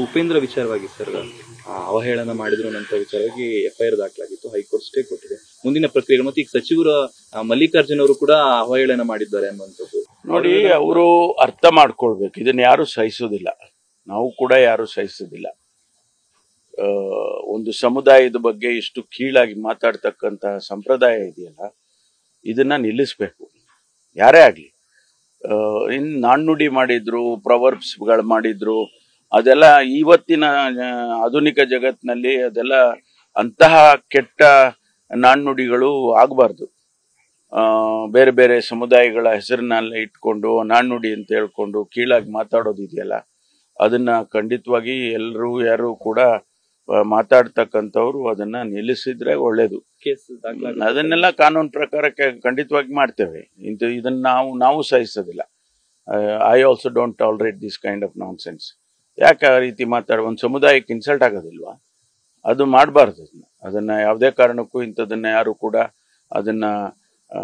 ಉಪೇಂದ್ರ ವಿಚಾರವಾಗಿ ಸರ್ ಆ, ಅವಹೇಳನ ಮಾಡಿದ್ರು ಅಂತ ವಿಚಾರವಾಗಿ ಎಫ್ಐಆರ್ ದಾಖಲಾಗಿತ್ತು ಹೈಕೋರ್ಟ್ ಸ್ಟೇ ಕೊಟ್ಟಿದೆ ಮುಂದಿನ ಪ್ರಕ್ರಿಯೆ ಮತ್ತೆ ಈಗ ಸಚಿವರ ಆ, ಮಲ್ಲಿಕಾರ್ಜುನ್ ಅವರು ಕೂಡ ಅವಹೇಳನ ಮಾಡಿದ್ದಾರೆ ಅನ್ನುವಂಥದ್ದು ನೋಡಿ ಅವರು ಅರ್ಥ ಮಾಡ್ಕೊಳ್ಬೇಕು ಇದನ್ನ ಯಾರು ಸಹಿಸೋದಿಲ್ಲ ನಾವು ಕೂಡ ಯಾರು ಸಹಿಸೋದಿಲ್ಲ ಆ, ಒಂದು ಸಮುದಾಯದ ಬಗ್ಗೆ ಇಷ್ಟು ಕೀಳಾಗಿ ಮಾತಾಡ್ತಕ್ಕಂತ ಸಂಪ್ರದಾಯ ಇದೆಯಲ್ಲ ಇದನ್ನ ನಿಲ್ಲಿಸ್ಬೇಕು ಯಾರೇ ಆಗ್ಲಿ ಆ, ಇನ್ ನಾಣ್ಣುಡಿ ಮಾಡಿದ್ರು ಪ್ರವರ್ಬ್ಸ್ಗಳು ಮಾಡಿದ್ರು ಅದೆಲ್ಲ ಇವತ್ತಿನ ಆ, ಆಧುನಿಕ ಜಗತ್ತಿನಲ್ಲಿ ಅದೆಲ್ಲ ಅಂತಹ ಕೆಟ್ಟ ನಾಣ್ಣುಡಿಗಳು ಆಗಬಾರ್ದು ಆ, ಬೇರೆ ಬೇರೆ ಸಮುದಾಯಗಳ ಹೆಸರನ್ನೆಲ್ಲ ಇಟ್ಕೊಂಡು ನಾಣ್ಣುಡಿ ಅಂತ ಹೇಳ್ಕೊಂಡು ಕೀಳಾಗಿ ಮಾತಾಡೋದು ಇದೆಯಲ್ಲ ಅದನ್ನ ಖಂಡಿತವಾಗಿ ಎಲ್ಲರೂ ಯಾರು ಕೂಡ ಆ, ಮಾತಾಡ್ತಕ್ಕಂಥವ್ರು ಅದನ್ನ ನಿಲ್ಲಿಸಿದ್ರೆ ಒಳ್ಳೇದು ಕೇಸ್ ದಾಖಲಾಗಿ ಅದನ್ನೆಲ್ಲ ಕಾನೂನು ಪ್ರಕಾರಕ್ಕೆ ಖಂಡಿತವಾಗಿ ಮಾಡ್ತೇವೆ ಇಂತ ಇದನ್ನ ನಾವು ನಾವು ಸಹಿಸೋದಿಲ್ಲ I also don't tolerate this kind of nonsense ಯಾಕೆ ಆ ರೀತಿ ಮಾತಾಡ ಒಂದು ಸಮುದಾಯಕ್ಕೆ ಇನ್ಸಲ್ಟ್ ಆಗೋದಿಲ್ವಾ ಅದು ಮಾಡಬಾರ್ದು ಅದನ್ನ ಅದನ್ನ ಯಾವುದೇ ಕಾರಣಕ್ಕೂ ಇಂಥದನ್ನ ಯಾರು ಕೂಡ ಅದನ್ನ ಆ,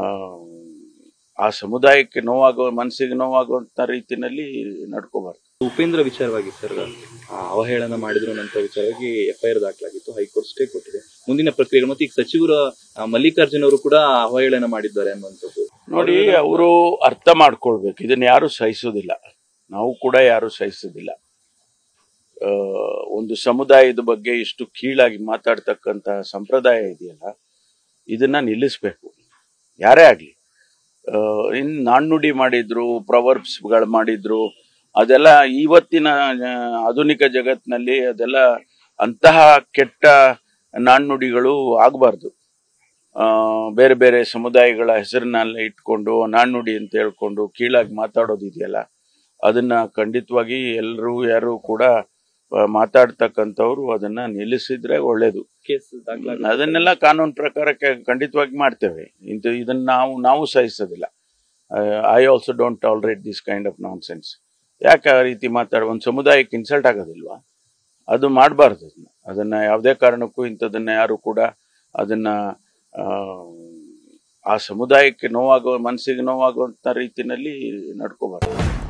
ಆ ಸಮುದಾಯಕ್ಕೆ ನೋವಾಗೋ ಮನಸ್ಸಿಗೆ ನೋವಾಗುವಂತ ರೀತಿನಲ್ಲಿ ನಡ್ಕೋಬಾರ್ದು ಉಪೇಂದ್ರ ವಿಚಾರವಾಗಿ ಸರ್ ಆ, ಅವಹೇಳನ ಮಾಡಿದ್ರು ಅಂತ ವಿಚಾರವಾಗಿ ಎಫ್ಐಆರ್ ದಾಖಲಾಗಿತ್ತು ಹೈಕೋರ್ಟ್ ಸ್ಟೇ ಕೊಟ್ಟಿದೆ ಮುಂದಿನ ಪ್ರಕ್ರಿಯೆ ಮತ್ತೆ ಈಗ ಸಚಿವರ ಆ, ಮಲ್ಲಿಕಾರ್ಜುನ್ ಅವರು ಕೂಡ ಅವಹೇಳನ ಮಾಡಿದ್ದಾರೆ ಅನ್ನುವಂಥದ್ದು ನೋಡಿ ಅವರು ಅರ್ಥ ಮಾಡ್ಕೊಳ್ಬೇಕು ಇದನ್ನ ಯಾರು ಸಹಿಸೋದಿಲ್ಲ ನಾವು ಕೂಡ ಯಾರು ಸಹಿಸೋದಿಲ್ಲ ಆ, ಒಂದು ಸಮುದಾಯದ ಬಗ್ಗೆ ಇಷ್ಟು ಕೀಳಾಗಿ ಮಾತಾಡ್ತಕ್ಕಂತ ಸಂಪ್ರದಾಯ ಇದೆಯಲ್ಲ ಇದನ್ನ ನಿಲ್ಲಿಸ್ಬೇಕು ಯಾರೇ ಆಗ್ಲಿ ಆ, ಇನ್ ನಾಣ್ಣುಡಿ ಮಾಡಿದ್ರು ಪ್ರವರ್ಬ್ಸ್ಗಳು ಮಾಡಿದ್ರು ಅದೆಲ್ಲ ಇವತ್ತಿನ ಆ, ಆಧುನಿಕ ಜಗತ್ತಿನಲ್ಲಿ ಅದೆಲ್ಲ ಅಂತಹ ಕೆಟ್ಟ ನಾಣ್ಣುಡಿಗಳು ಆಗಬಾರ್ದು ಆ, ಬೇರೆ ಬೇರೆ ಸಮುದಾಯಗಳ ಹೆಸರನ್ನೆಲ್ಲ ಇಟ್ಕೊಂಡು ನಾಣ್ಣುಡಿ ಅಂತ ಹೇಳ್ಕೊಂಡು ಕೀಳಾಗಿ ಮಾತಾಡೋದು ಇದೆಯಲ್ಲ ಅದನ್ನ ಖಂಡಿತವಾಗಿ ಎಲ್ಲರೂ ಯಾರು ಕೂಡ ಆ, ಮಾತಾಡ್ತಕ್ಕಂಥವ್ರು ಅದನ್ನ ನಿಲ್ಲಿಸಿದ್ರೆ ಒಳ್ಳೇದು ಕೇಸ್ ದಾಖಲಾಗಿ ಅದನ್ನೆಲ್ಲ ಕಾನೂನು ಪ್ರಕಾರಕ್ಕೆ ಖಂಡಿತವಾಗಿ ಮಾಡ್ತೇವೆ ಇಂತ ಇದನ್ನ ನಾವು ನಾವು ಸಹಿಸೋದಿಲ್ಲ I also don't tolerate this kind of nonsense ಯಾಕೆ ಆ ರೀತಿ ಮಾತಾಡ ಒಂದು ಸಮುದಾಯಕ್ಕೆ ಇನ್ಸಲ್ಟ್ ಆಗೋದಿಲ್ವಾ ಅದು ಮಾಡಬಾರ್ದು ಅದನ್ನ ಅದನ್ನ ಯಾವುದೇ ಕಾರಣಕ್ಕೂ ಇಂಥದನ್ನ ಯಾರು ಕೂಡ ಅದನ್ನ ಆ, ಆ ಸಮುದಾಯಕ್ಕೆ ನೋವಾಗೋ ಮನಸ್ಸಿಗೆ ನೋವಾಗುವಂತ ರೀತಿನಲ್ಲಿ ನಡ್ಕೋಬಾರ್ದು